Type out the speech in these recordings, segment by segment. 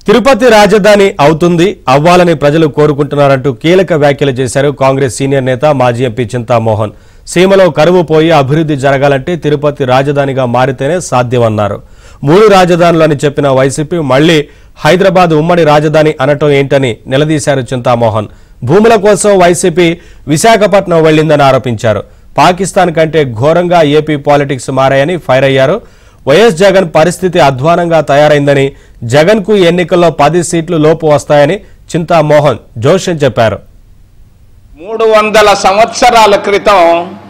తిరుపతి రాజధాని అవుతుంది అవ్వాలని ప్రజలు కోరుకుంటున్నారంటూ కీలక వ్యాఖ్యలు చేశారు కాంగ్రెస్ సీనియర్ నేత మాజీ ఎంపీ చింతామోహన్ సీమలో కరువు పోయి అభివృద్ధి జరగాలంటే తిరుపతి రాజధానిగా మారితేనే సాధ్యమన్నారు మూడు రాజధానులు అని చెప్పిన వైసీపీ మళ్లీ హైదరాబాద్ ఉమ్మడి రాజధాని అనటం ఏంటని నిలదీశారు చింతామోహన్ భూముల కోసం వైసీపీ విశాఖపట్నం వెళ్లిందని ఆరోపించారు పాకిస్తాన్ కంటే ఘోరంగా ఏపీ పాలిటిక్స్ మారాయని ఫైర్ అయ్యారు వైఎస్ జగన్ పరిస్థితి అధ్వానంగా తయారైందని జగన్ కు ఎన్నికల్లో పది సీట్లు లోపు వస్తాయని చింతామోహన్ జోషన్ చెప్పారు మూడు వందల సంవత్సరాల క్రితం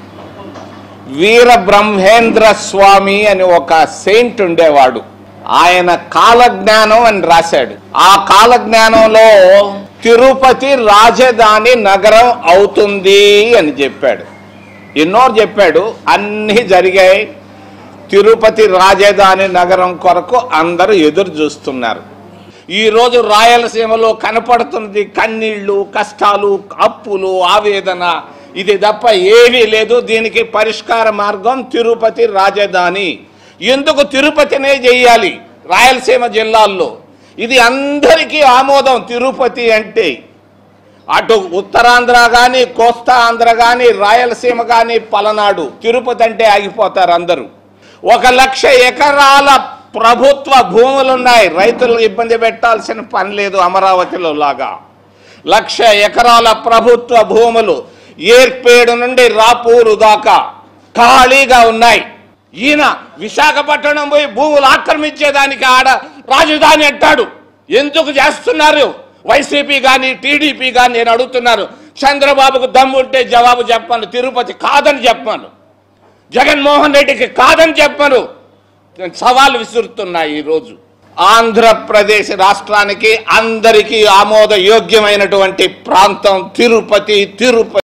వీర బ్రహ్మేంద్ర స్వామి అని ఒక సెయింట్ ఉండేవాడు ఆయన కాలజ్ఞానం అని రాశాడు ఆ కాలజ్ఞానంలో తిరుపతి రాజధాని నగరం అవుతుంది అని చెప్పాడు ఎన్నో చెప్పాడు అన్నీ జరిగాయి తిరుపతి రాజధాని నగరం కొరకు అందరూ ఎదురు చూస్తున్నారు ఈరోజు రాయలసీమలో కనపడుతున్నది కన్నీళ్లు కష్టాలు అప్పులు ఆవేదన ఇది తప్ప ఏమీ లేదు దీనికి పరిష్కార మార్గం తిరుపతి రాజధాని ఎందుకు తిరుపతినే చేయాలి రాయలసీమ జిల్లాల్లో ఇది అందరికీ ఆమోదం తిరుపతి అంటే అటు ఉత్తరాంధ్ర కానీ కోస్తా ఆంధ్ర కానీ రాయలసీమ కానీ పలనాడు తిరుపతి అంటే ఆగిపోతారు అందరూ ఒక లక్ష ఎకరాల ప్రభుత్వ భూములు ఉన్నాయి రైతులు ఇబ్బంది పెట్టాల్సిన పని లేదు అమరావతిలో లాగా లక్ష ఎకరాల ప్రభుత్వ భూములు ఏర్పేడు నుండి రాపూరు దాకా ఖాళీగా ఉన్నాయి ఈయన విశాఖపట్నం పోయి భూములు ఆక్రమించేదానికి ఆడ రాజధాని అంటాడు ఎందుకు చేస్తున్నారు వైసీపీ కానీ టీడీపీ కానీ నేను అడుగుతున్నాను చంద్రబాబుకు దమ్ముంటే జవాబు చెప్పాను తిరుపతి కాదని చెప్పాను జగన్మోహన్ రెడ్డికి కాదని చెప్పను నేను సవాల్ విసురుతున్నా ఈరోజు ఆంధ్రప్రదేశ్ రాష్ట్రానికి అందరికీ ఆమోదయోగ్యమైనటువంటి ప్రాంతం తిరుపతి తిరుపతి